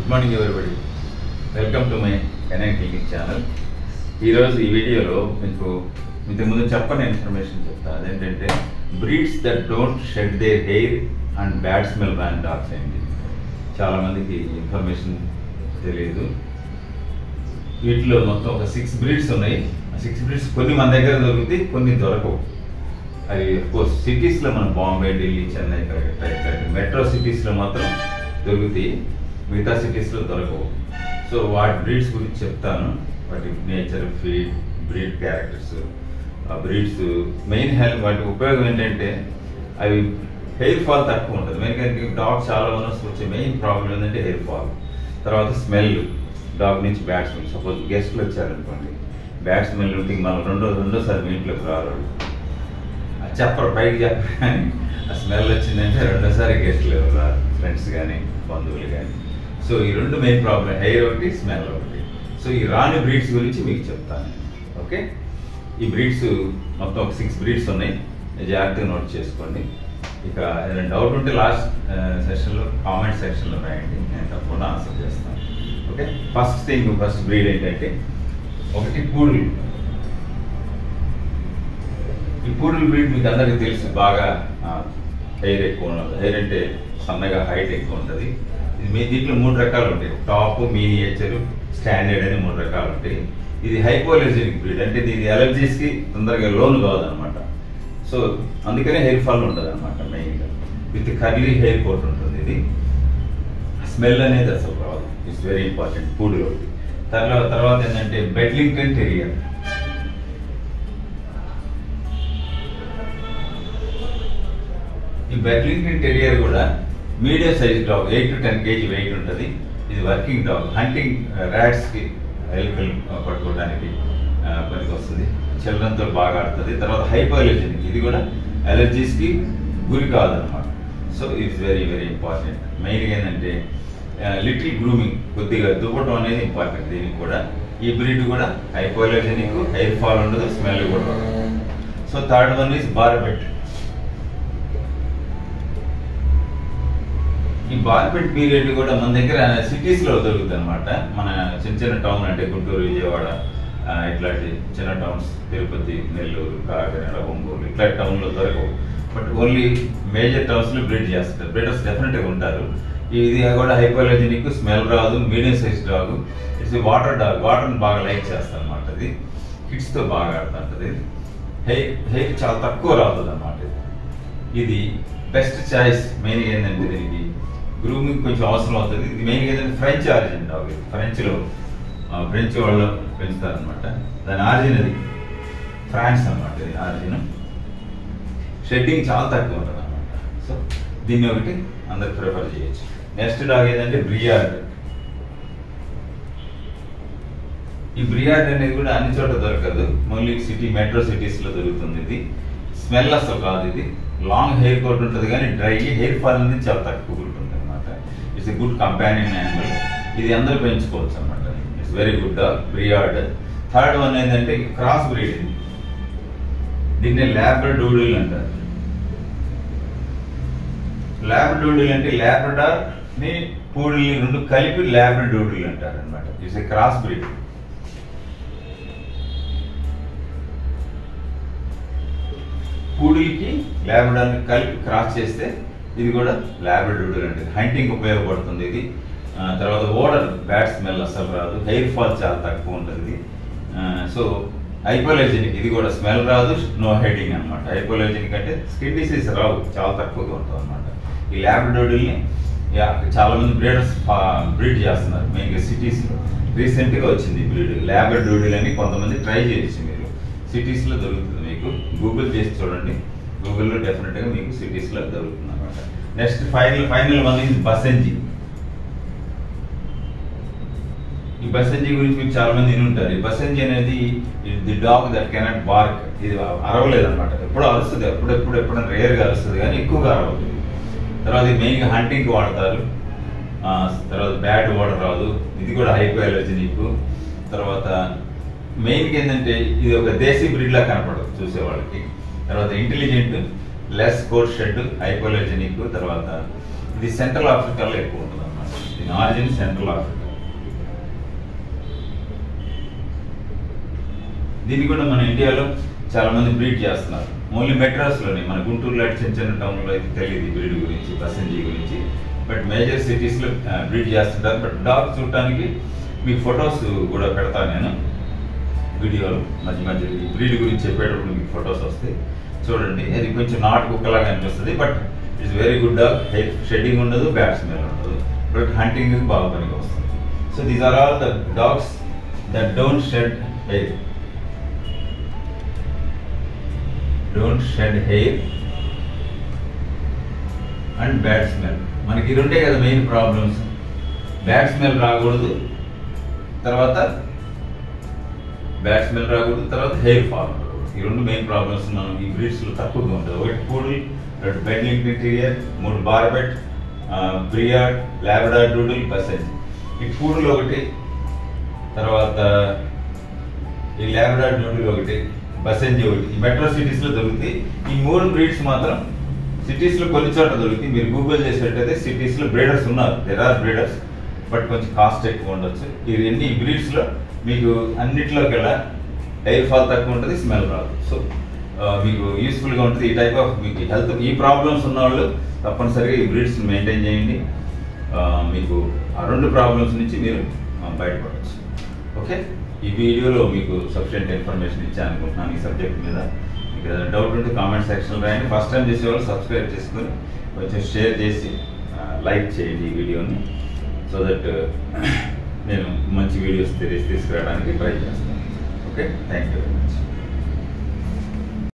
good morning everybody welcome to my NI clinic channel ఈరోజు ఈ వీడియోలో మీకు ఇంతకు ముందు చెప్పని ఇన్ఫర్మేషన్ చెప్తా అదేంటంటే breeds that don't shed their hair and bad smell ban dogs ఏంటి చాలామందికి ఇన్ఫర్మేషన్ తెలియదు వీటిలో మొత్తం ఒక సిక్స్ బ్రీడ్స్ ఉన్నాయి ఆ సిక్స్ బ్రీడ్స్ కొన్ని మన దగ్గర దొరుకుతాయి కొన్ని దొరకవు అవి కోర్స్ సిటీస్లో మన బాంబే ఢిల్లీ చెన్నై కలకత్తా ఇట్లాంటి మెట్రో సిటీస్లో మాత్రం దొరుకుతాయి మిగతా సిటీస్లో దొరకవు సో వాటి బ్రీడ్స్ గురించి చెప్తాను వాటి నేచర్ ఫీడ్ బ్రీడ్ క్యారెక్టర్స్ ఆ బ్రీడ్స్ మెయిన్ హెల్త్ వాటి ఉపయోగం ఏంటంటే అవి హెయిర్ ఫాల్ తక్కువ ఉంటుంది మెయిన్ డాగ్ చాలా ఓనర్స్ వచ్చే మెయిన్ ప్రాబ్లం ఏంటంటే హెయిర్ ఫాల్ తర్వాత స్మెల్ డాగ్ నుంచి బ్యాడ్ స్మెల్ సపోజ్ గెస్ట్లు వచ్చారనుకోండి బ్యాడ్ స్మెల్ ఉంటే మనం రెండో రెండోసారి మీ ఇంట్లోకి రారు ఆ చెప్పరు పైకి చెప్పరు కానీ ఆ స్మెల్ వచ్చిందంటే రెండోసారి గెస్ట్లు ఎవరు రారు ఫ్రెండ్స్ కానీ బంధువులు కానీ సో ఈ రెండు మెయిన్ ప్రాబ్లం హెయిర్ ఒకటి స్మెల్ ఒకటి సో ఈ రాని బ్రీడ్స్ గురించి మీకు చెప్తాను ఓకే ఈ బ్రీడ్స్ మొత్తం ఒక సిక్స్ బ్రీడ్స్ ఉన్నాయి జాగ్రత్తగా నోట్ చేసుకోండి ఇక ఏదైనా డౌట్ ఉంటే లాస్ట్ సెషన్లో కామెంట్ సెక్షన్లో రాయండి నేను తప్పకుండా ఆన్సర్ చేస్తాను okay first thing first breed ఏంటంటే ఒకటి పూడులు ఈ పూడుల బ్రీడ్ మీకు అందరికీ తెలుసు బాగా హెయిర్ ఎక్కువ ఉన్నది హెయిర్ అంటే సన్నగా హైట్ ఎక్కువ ఉంటుంది ఇది మీ దీంట్లో మూడు రకాలు ఉంటాయి టాప్ మీనియేచర్ స్టాండర్డ్ అని మూడు రకాలు ఉంటాయి ఇది హైపోలెజెనిక్ బ్రీడ్ అంటే దీని ఎలర్జీస్కి తొందరగా లోన్ కాదనమాట సో అందుకనే హెయిర్ ఫాల్ ఉంటుంది అనమాట మెయిన్గా విత్ కర్లీ హెయిర్ కోట్ ఉంటుంది ఇది స్మెల్ అనేది అసలు రాదు ఇట్స్ వెరీ ఇంపార్టెంట్ పూడులో తర్వాత తర్వాత ఏంటంటే బెడ్లింగ్టన్ టెరియర్ ఈ బెడ్లింగ్టన్ టెరియర్ కూడా medium size dog eight to ten KG weight ఉంటుంది ఇది వర్కింగ్ డాగ్ హంటింగ్ ర్యాట్స్కి ఎలుకలు పట్టుకోవడానికి పనికి వస్తుంది చిల్డ్రన్తో బాగా ఆడుతుంది తర్వాత హైపోఎలర్జెనిక్ ఇది కూడా అలర్జీస్కి గురి కాదనమాట so it's very very important మెయిన్గా ఏంటంటే లిటిల్ గ్రూమింగ్ కొద్దిగా దువ్వటం అనేది ఇంపార్టెంట్ దీనికి కూడా ఈ బ్రీడ్ కూడా హైపోఎలర్జెనిక్ హెయిర్ ఫాల్ ఉండదు స్మెల్ కూడా ఉండదు so third one is Barbet ఈ బార్బెట్ పీరియడ్ కూడా మన దగ్గర సిటీస్ లో దొరుకుతుంది అనమాట మన చిన్న చిన్న టౌన్ అంటే గుంటూరు విజయవాడ ఆ, ఇట్లాంటి చిన్న టౌన్స్ తిరుపతి నెల్లూరు కాకినాడ ఒంగోలు ఇట్లాంటి టౌన్ లో దొరకవు బట్ ఓన్లీ మేజర్ టౌన్స్ లో బ్రీడ్ చేస్తారు బ్రీడర్స్ డెఫినెట్ గా ఉంటారు ఇది కూడా హైపోలజెనిక్ స్మెల్ రాదు medium size dog it's water dog water బాగా లైక్ చేస్తారు అనమాట ఇది కిడ్స్ తో బాగా ఆడుతుంటది హెయిర్ హెయిర్ చాలా తక్కువ రాదు అనమాట ఇది బెస్ట్ చాయిస్ మెయిన్ ఏంటంటే దీనికి గ్రూమింగ్ కొంచెం అవసరం అవుతుంది ఇది మెయిన్ ఏంటంటే ఫ్రెంచ్ ఆరిజిన్ డాగ్ ఇది ఫ్రెంచ్లో ఫ్రెంచ్ వాళ్ళు పెంచుతారనమాట దాని ఆరిజిన్ అది ఫ్రాన్స్ అనమాట ఇది ఆరిజిన్ షెడ్డింగ్ చాలా తక్కువ ఉంటుంది అనమాట సో దీన్ని ఒకటి అందరు ప్రిఫర్ చేయొచ్చు నెక్స్ట్ డాగ్ ఏంటంటే బ్రియార్డ్ ఈ బ్రియార్డ్ అనేది కూడా అన్ని చోట్ల దొరకదు మళ్ళీ సిటీ మెట్రో సిటీస్ లో దొరుకుతుంది ఇది స్మెల్ అసలు కాదు ఇది లాంగ్ హెయిర్ కోట్ ఉంటుంది కానీ డ్రై హెయిర్ ఫాల్ అనేది చాలా తక్కువ ఉంటుంది అనమాట it's a good companion animal ఇది అందరూ పెంచుకోవచ్చు అనమాట it's very good Briard third one ఏంటంటే క్రాస్ బ్రీడ్ ఇది దీన్ని ల్యాబ్ర డూడిల్ అంటారు ల్యాబ్ర డూడిల్ అంటే ల్యాబ్రడార్ ని పూడిల్ని రెండు కలిపి ల్యాబ్ర డూడిల్ అంటారు అనమాట ఇట్స్ ఎ క్రాస్ బ్రీడ్ పూడిల్కి ల్యాబ్రడార్ని కలిపి క్రాస్ చేస్తే ఇది కూడా ల్యాబ్రడూడర్ అంటే హంటింగ్ ఉపయోగపడుతుంది ఇది ఆ, తర్వాత ఓడర్ బ్యాడ్ స్మెల్ అసలు రాదు హెయిర్ ఫాల్ చాలా తక్కువ ఉంటుంది సో హైపోలైజెనిక్ ఇది కూడా స్మెల్ రాదు నో హెడింగ్ అనమాట హైపోలైజెనిక్ అంటే స్కిన్ డిసీజ్ రావు చాలా తక్కువగా ఉంటుంది అనమాట ఈ ల్యాబ్రడోడిల్ని చాలా మంది బ్రీడర్స్ బ్రీడ్ చేస్తున్నారు మెయిన్గా సిటీస్లో రీసెంట్గా వచ్చింది బ్రీడ్ ల్యాబ్రడోడిల్ అని కొంతమంది ట్రై చేయొచ్చు మీరు సిటీస్లో దొరుకుతుంది మీకు గూగుల్ చేసి చూడండి గూగుల్లో డెఫినెట్గా మీకు సిటీస్లో దొరుకుతుంది అనమాట next final final one is basenji ఈ బసెంజీ గురించి మీరు చాలా మంది విని ఉంటారు ఈ బసెంజీ అనేది the dog that cannot bark ఇది అరవలేదు అనమాట ఎప్పుడు అరుస్తుంది ఎప్పుడెప్పుడు ఎప్పుడైనా రేర్గా అరుస్తుంది కానీ ఎక్కువగా అరవదు తర్వాత ఇది మెయిన్గా హంటింగ్కి వాడతారు ఆ, తర్వాత బ్యాట్ వాటర్ రాదు ఇది కూడా హైపో ఎలర్జెనిక్ తర్వాత మెయిన్గా ఏంటంటే ఇది ఒక దేశీ బ్రీడ్ లా కనపడదు చూసే వాళ్ళకి తర్వాత intelligent less core shed hypoallergenic తర్వాత ఇది సెంట్రల్ ఆఫ్రికాలో ఎక్కువ ఉంటుంది అన్నమాట కంపెనీ ఆరిజిన్ సెంట్రల్ ఆఫ్రికా దీన్ని కూడా మన ఇండియాలో చాలా మంది బ్రీడ్ చేస్తున్నారు ఓన్లీ మెడ్రాస్లోనే మన గుంటూరులో అటు చిన్న చిన్న టౌన్లో అయితే తెలియదు ఈ బ్రీడ్ గురించి బసంజీ గురించి బట్ మేజర్ సిటీస్లో బ్రీడ్ చేస్తుంటారు బట్ డాగ్ చూడటానికి మీకు ఫొటోస్ కూడా పెడతాను నేను వీడియోలు మధ్య మధ్య ఈ బ్రీడ్ గురించి చెప్పేటప్పుడు మీకు ఫొటోస్ వస్తాయి చూడండి అది కొంచెం నాటు కుక్కలాగా అనిపిస్తుంది but it's very good dog hair shedding ఉండదు బ్యాడ్ స్మెల్ ఉండదు బట్ హంటింగ్ బాగా పనికి వస్తుంది so these are all the dogs that don't shed hair don't shed hair and bad smell మనకి ఈ రెండే కదా మెయిన్ ప్రాబ్లమ్స్ బ్యాడ్ స్మెల్ రాకూడదు తర్వాత బ్యాడ్ స్మెల్ రాకూడదు తర్వాత హెయిర్ ఫాల్ ఈ రెండు మెయిన్ ప్రాబ్లమ్స్ మనం ఈ బ్రీడ్స్లో తక్కువగా ఉంటుంది ఒకటి పూడిల్ రెండు బెండింగ్ ఇంటీరియర్ మూడు Barbet Briard Labradoodle basenji ఈ పూడులు ఒకటి తర్వాత ఈ లాబ్రాడ్ డూడిల్ ఒకటి బసెంజి ఒకటి ఈ మెట్రో సిటీస్ లో దొరుకుతాయి ఈ మూడు బ్రీడ్స్ మాత్రం సిటీస్ లో కొన్ని చోట్ల దొరుకుతాయి మీరు గూగుల్ చేసినట్టయితే సిటీస్ లో బ్రీడర్స్ ఉన్నారు దెర్ ఆర్ బ్రీడర్స్ బట్ కొంచెం కాస్ట్ ఎక్కువ ఉండొచ్చు ఈ ఎన్ని బ్రీడ్స్ లో మీకు అన్నిట్లో కల్లా ఎయిర్ ఫాల్ తక్కువ ఉంటుంది స్మెల్ రాదు సో మీకు యూస్ఫుల్ గా ఉంటుంది ఈ టైప్ ఆఫ్ మీకు హెల్త్ ఈ ప్రాబ్లమ్స్ ఉన్న వాళ్ళు తప్పనిసరిగా ఈ బ్రీడ్స్ మెయింటైన్ చేయండి ఆ, మీకు ఆ రెండు ప్రాబ్లమ్స్ నుంచి మీరు ఆ, బయటపడవచ్చు ఓకే ఈ వీడియోలో మీకు సఫిషియంట్ ఇన్ఫర్మేషన్ ఇచ్చాను అనుకుంటున్నాను ఈ సబ్జెక్ట్ మీద మీకు ఏదైనా డౌట్ ఉంటే కామెంట్ సెక్షన్లో రాయండి ఫస్ట్ టైం చేసేవాళ్ళు సబ్స్క్రైబ్ చేసుకొని కొంచెం షేర్ చేసి లైక్ చేయండి ఈ వీడియోని సో దట్ నేను మంచి వీడియోస్ తెలిసి తీసుకురావడానికి ట్రై చేస్తాను okay thank you very much